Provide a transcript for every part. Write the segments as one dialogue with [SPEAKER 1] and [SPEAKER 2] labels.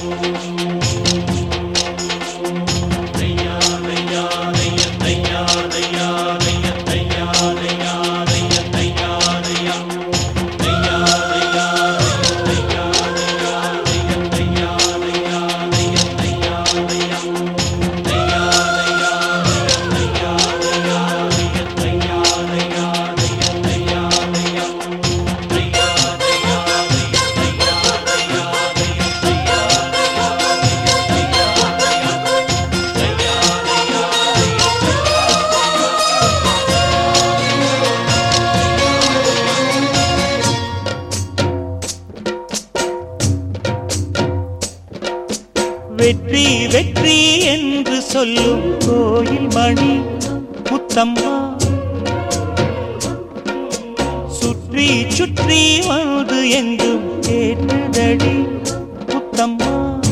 [SPEAKER 1] வெற்றி வெற்றி என்று சொல்லும் கோயில் மணி முத்தம்மா சுற்றி சுற்றி வந்து எங்கும் கேட்டதடி முத்தம்மா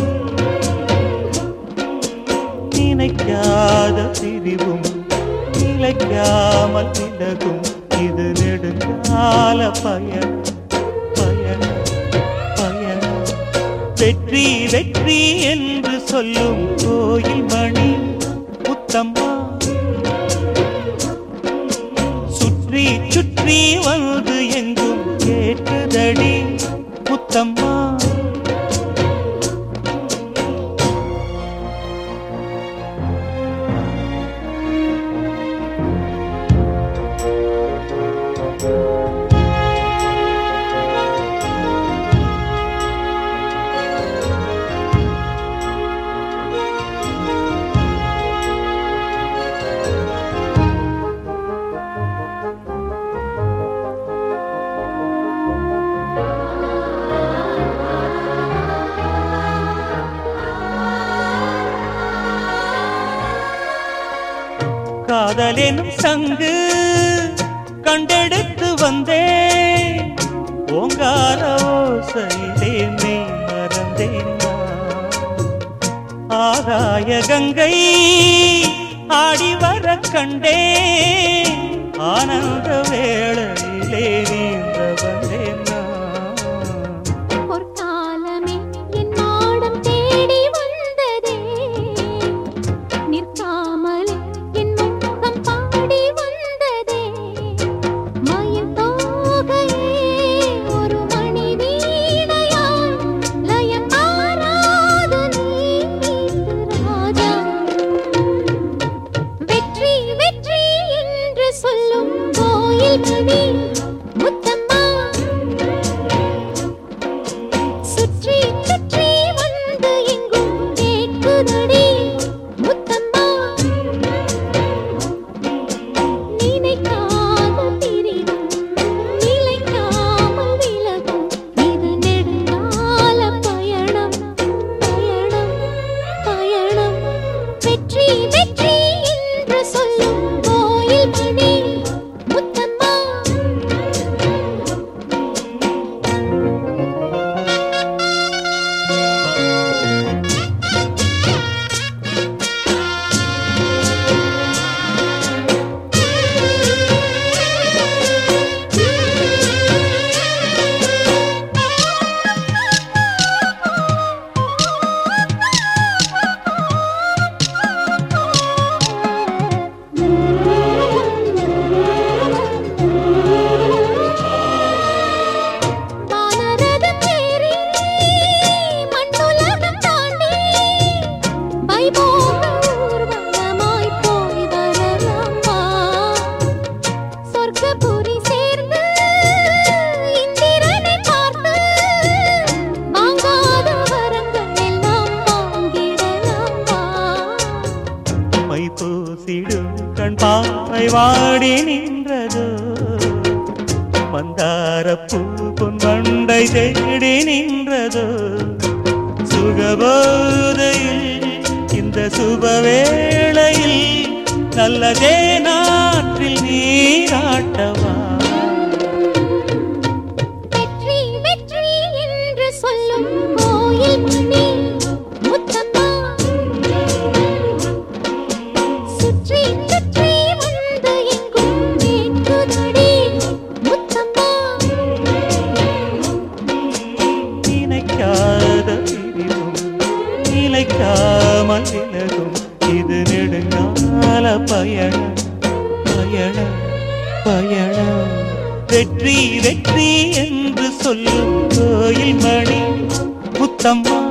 [SPEAKER 1] நினைக்காத பிரிவும் நிலைக்காமல் விலகும் இது நெடுங்கால பயணம் பயணம் பயணம் வெற்றி வெற்றி என்று சொல்லும் கோயில் மணி முத்தம்மா சுற்றி சுற்றி வந்து எங்கும் கேட்டதடி முத்தம்மா காதலெனும் சங்கு கண்டெடுத்து வந்தேன் ஓங்கார ஓசையிலே மெய் மறந்தேன் நான். ஆகாய கங்கை ஆடி வர கண்டேன் ஆனந்த வேளையிலே நீந்த வந்தேன் நான்.
[SPEAKER 2] பொற்காலமே என் மாடம் தேடி வந்ததே நிற்காமலே என் முகம் பாடி வந்ததே மயில் தோகையே ஒரு மணி வீணையாய் லயம் மாறாது நீ ராஜா வெற்றி வெற்றி என்று சொல்லும் கோயில் மணி முத்தம்மா சுற்றி சுற்றி வந்து எங்கும் கேட்குதடி முத்தம்மா நினைக்காத பிரிவும் நிலைக்காமல் விலகும் இது நெடுங்கால பயணம் பயணம் பயணம் வெற்றி வெற்றி என்று சொல்லும் கோயில் மணி முத்தம்மா வானரதம் ஏறி மண்ணுலகம் தாண்டி வைபோக ஊர்வலமாய் போய் வரலாம் வா. சொர்க்கபுரி சேர்ந்து இந்திரனை பார்த்து வாங்காத வரங்கள் எல்லாம் வாங்கிடலாம் வா.
[SPEAKER 1] மை பூசிடும் கண் பாவை வாடி நின்றதோ மந்தார பூ பொன் வண்டை தேடி நின்றதோ சுகபோதையில் இந்த சுபவேளையில் நல்லதே நாற்றில் நீராட்டவா
[SPEAKER 2] வெற்றி வெற்றி என்று சொல்லும் கோயில் மணி முத்தம்மா சுற்றி சுற்றி வந்து எங்கும் கேட்குதடி முத்தம்மா
[SPEAKER 1] நினைக்காத பிரிவும் நினைக்காமல் விலகும் இது நெடுங்கால பயணம் பயணம் பயணம் வெற்றி வெற்றி என்று சொல்லும் கோயில் மணி முத்தம்மா